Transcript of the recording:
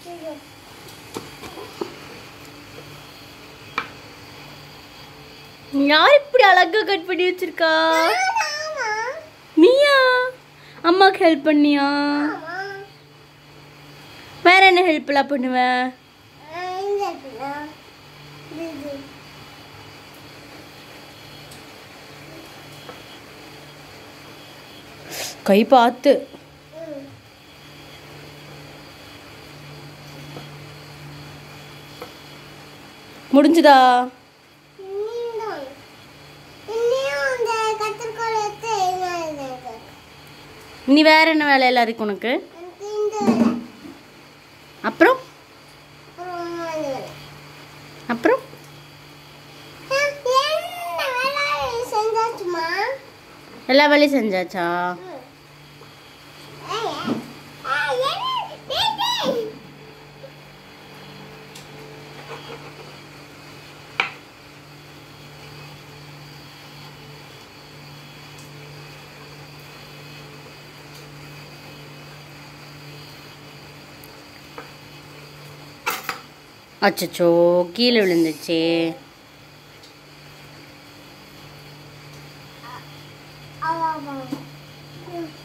யார் இப்படி அழகா கட் பண்ணி வச்சிருக்கா நீயா அம்மாக்கு ஹெல்ப் பண்ணியா வேற என்ன ஹெல்ப்லாம் பண்ணுவ கை பார்த்து முடிஞ்சுதா நீ வேற என்ன வேலையெல்லாம் இருக்கு உனக்கு அப்புறம் அப்புறம் எல்லா வேலையும் செஞ்சாச்சா அச்சச்சோ கீழே விழுந்துச்சே ஆமா